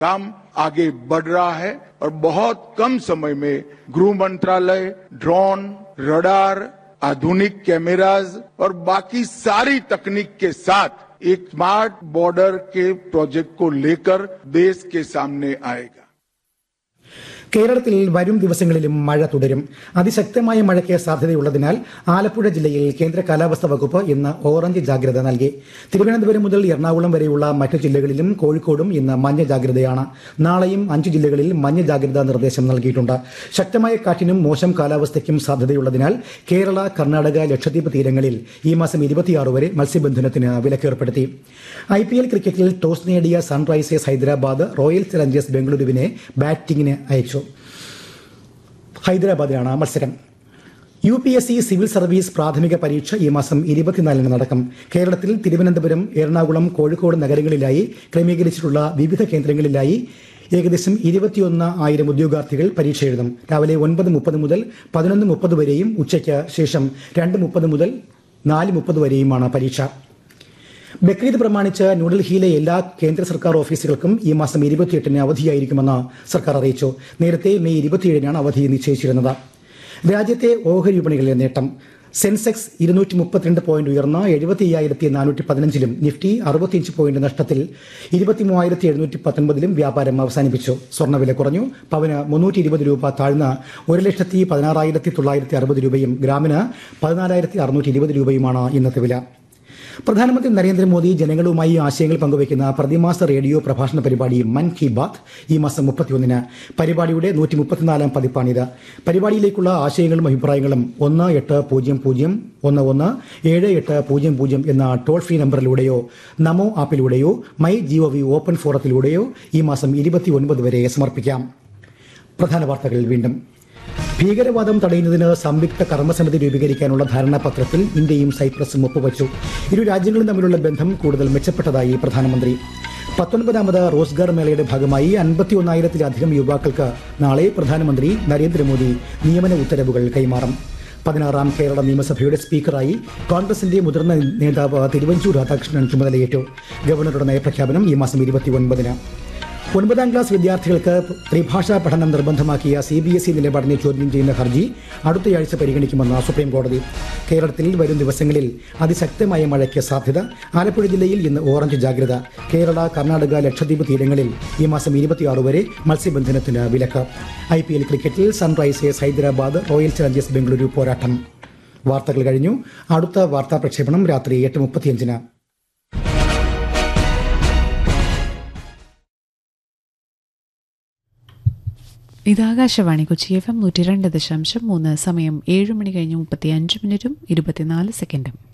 काम आगे बढ़ रहा है और बहुत कम समय में गृह मंत्रालय ड्रोन रडार आधुनिक कैमराज और बाकी सारी तकनीक के साथ एक स्मार्ट बॉर्डर के प्रोजेक्ट को लेकर देश के सामने आएगा കേരളത്തിൽ വരും ദിവസങ്ങളിലും മഴ തുടരും അതിശക്തമായ മഴയ്ക്ക് സാധ്യതയുള്ളതിനാൽ ആലപ്പുഴ ജില്ലയിൽ കേന്ദ്ര കാലാവസ്ഥാ വകുപ്പ് ഇന്ന് ഓറഞ്ച് ജാഗ്രത നൽകി തിരുവനന്തപുരം മുതൽ എറണാകുളം വരെയുള്ള മറ്റു ജില്ലകളിലും കോഴിക്കോടും ഇന്ന് മഞ്ഞ ജാഗ്രതയാണ് നാളെയും അഞ്ച് ജില്ലകളിൽ മഞ്ഞ ജാഗ്രതാ നിർദ്ദേശം നൽകിയിട്ടുണ്ട് ശക്തമായ കാറ്റിനും മോശം കാലാവസ്ഥയ്ക്കും സാധ്യതയുള്ളതിനാൽ കേരള കർണാടക ലക്ഷദ്വീപ് തീരങ്ങളിൽ ഈ മാസം ഇരുപത്തിയാറ് വരെ മത്സ്യബന്ധനത്തിന് വിലക്കേർപ്പെടുത്തി ഐ പി എൽ ക്രിക്കറ്റിൽ ടോസ് നേടിയ സൺറൈസേഴ്സ് ഹൈദരാബാദ് റോയൽ ചലഞ്ചേഴ്സ് ബംഗളൂരുവിനെ ബാറ്റിംഗിന് അയച്ചു ഹൈദരാബാദിലാണ് മത്സരം U P S C civil service പ്രാഥമിക പരീക്ഷ ഈ മാസം ഇരുപത്തിനാലിന് നടക്കും കേരളത്തിൽ തിരുവനന്തപുരം എറണാകുളം കോഴിക്കോട് നഗരങ്ങളിലായി ക്രമീകരിച്ചിട്ടുള്ള വിവിധ കേന്ദ്രങ്ങളിലായി ഏകദേശം ഇരുപത്തിയൊന്ന് ആയിരം ഉദ്യോഗാർത്ഥികൾ പരീക്ഷ എഴുതും രാവിലെ ഒൻപത് മുപ്പത് മുതൽ പതിനൊന്ന് മുപ്പത് വരെയും ഉച്ചയ്ക്ക് ശേഷം രണ്ട് മുപ്പത് മുതൽ നാല് മുപ്പത് വരെയുമാണ് പരീക്ഷ ബക്രീദ് പ്രമാണിച്ച് ന്യൂഡൽഹിയിലെ എല്ലാ കേന്ദ്ര സർക്കാർ ഓഫീസുകൾക്കും ഈ മാസം ഇരുപത്തിയെട്ടിന് അവധിയായിരിക്കുമെന്ന് സർക്കാർ അറിയിച്ചു നേരത്തെ മെയ് ഇരുപത്തിയേഴിനാണ് അവധി നിശ്ചയിച്ചിരുന്നത് രാജ്യത്തെ ഓഹരി വിപണികളിലെ നേട്ടം സെൻസെക്സ് ഇരുന്നൂറ്റി മുപ്പത്തിരണ്ട് പോയിന്റ് ഉയർന്ന് എഴുപത്തി അയ്യായിരത്തി നാനൂറ്റി പതിനഞ്ചിലും നിഫ്റ്റി അറുപത്തിയഞ്ച് പോയിന്റ് നഷ്ടത്തിൽ ഇരുപത്തി മൂവായിരത്തി എഴുന്നൂറ്റി പത്തൊൻപതിലും വ്യാപാരം അവസാനിപ്പിച്ചു സ്വർണ്ണവില കുറഞ്ഞു പവന് മുന്നൂറ്റി ഇരുപത് രൂപ താഴ്ന്ന് ഒരു ലക്ഷത്തി പതിനാറായിരത്തി തൊള്ളായിരത്തി അറുപത് രൂപയും ഗ്രാമിന് പതിനാലായിരത്തി അറുന്നൂറ്റി ഇരുപത് രൂപയുമാണ് ഇന്നത്തെ വില പ്രധാനമന്ത്രി നരേന്ദ്രമോദി ജനങ്ങളുമായി ആശയങ്ങൾ പങ്കുവയ്ക്കുന്ന പ്രതിമാസ റേഡിയോ പ്രഭാഷണ പരിപാടി മൻ കി ബാത്ത് ഈ മാസം മുപ്പത്തിയൊന്നിന് പരിപാടിയുടെ നൂറ്റി മുപ്പത്തിനാലാം പതിപ്പാണിത് പരിപാടിയിലേക്കുള്ള ആശയങ്ങളും അഭിപ്രായങ്ങളും ഒന്ന് എട്ട് പൂജ്യം പൂജ്യം ഒന്ന് ഒന്ന് ഏഴ് എട്ട് പൂജ്യം പൂജ്യം എന്ന ടോൾ ഫ്രീ നമ്പറിലൂടെയോ നമോ ആപ്പിലൂടെയോ മൈ ജിഒ വി ഓപ്പൺ ഫോറത്തിലൂടെയോ ഈ മാസം ഇരുപത്തിയൊൻപത് വരെ സമർപ്പിക്കാം പ്രധാന വാർത്തകൾ വീണ്ടും ഭീകരവാദം തടയുന്നതിന് സംയുക്ത കർമ്മസമിതി രൂപീകരിക്കാനുള്ള ധാരണാപത്രത്തിൽ ഇന്ത്യയും സൈപ്രസും ഒപ്പുവച്ചു ഇരു രാജ്യങ്ങളും തമ്മിലുള്ള ബന്ധം കൂടുതൽ മെച്ചപ്പെട്ടതായി പ്രധാനമന്ത്രി പത്തൊൻപതാമത് റോസ്ഗാർ മേളയുടെ ഭാഗമായി അൻപത്തിയൊന്നായിരത്തിലധികം യുവാക്കൾക്ക് നാളെ പ്രധാനമന്ത്രി നരേന്ദ്രമോദി നിയമന ഉത്തരവുകൾ കൈമാറും പതിനാറാം കേരള നിയമസഭയുടെ സ്പീക്കറായി കോൺഗ്രസിന്റെ മുതിർന്ന നേതാവ് തിരുവഞ്ചൂർ രാധാകൃഷ്ണൻ ചുമതലയേറ്റു ഗവർണറുടെ നയപ്രഖ്യാപനം ഈ മാസം ഇരുപത്തിയൊൻപതിന് ഒൻപതാം ക്ലാസ് വിദ്യാർത്ഥികൾക്ക് ത്രിഭാഷാ പഠനം നിർബന്ധമാക്കിയ സി ബി എസ് ഇ നിലപാടിനെ ചോദ്യം ചെയ്യുന്ന ഹർജി അടുത്തയാഴ്ച പരിഗണിക്കുമെന്ന് സുപ്രീം കോടതി കേരളത്തിൽ വരും ദിവസങ്ങളിൽ അതിശക്തമായ മഴയ്ക്ക് സാധ്യത ആലപ്പുഴ ജില്ലയിൽ ഇന്ന് ഓറഞ്ച് ജാഗ്രത കേരള കർണാടക ലക്ഷദ്വീപ് തീരങ്ങളിൽ ഈ മാസം ഇരുപത്തിയാറ് വരെ മത്സ്യബന്ധനത്തിന് വിലക്ക് ഐ പി എൽ ക്രിക്കറ്റിൽ Sunrisers Hyderabad royal challengers Bengaluru പോരാട്ടം വാർത്തകൾ കഴിഞ്ഞു അടുത്ത വാർത്താ പ്രക്ഷേപണം രാത്രി എട്ട് മുപ്പത്തിയഞ്ചിന് ഇത് ആകാശവാണി കൊച്ചി എഫ് എം നൂറ്റി രണ്ട് ദശാംശം മൂന്ന് സമയം ഏഴ് മണി കഴിഞ്ഞ് മുപ്പത്തി അഞ്ച് മിനിറ്റും ഇരുപത്തിനാല് സെക്കൻഡും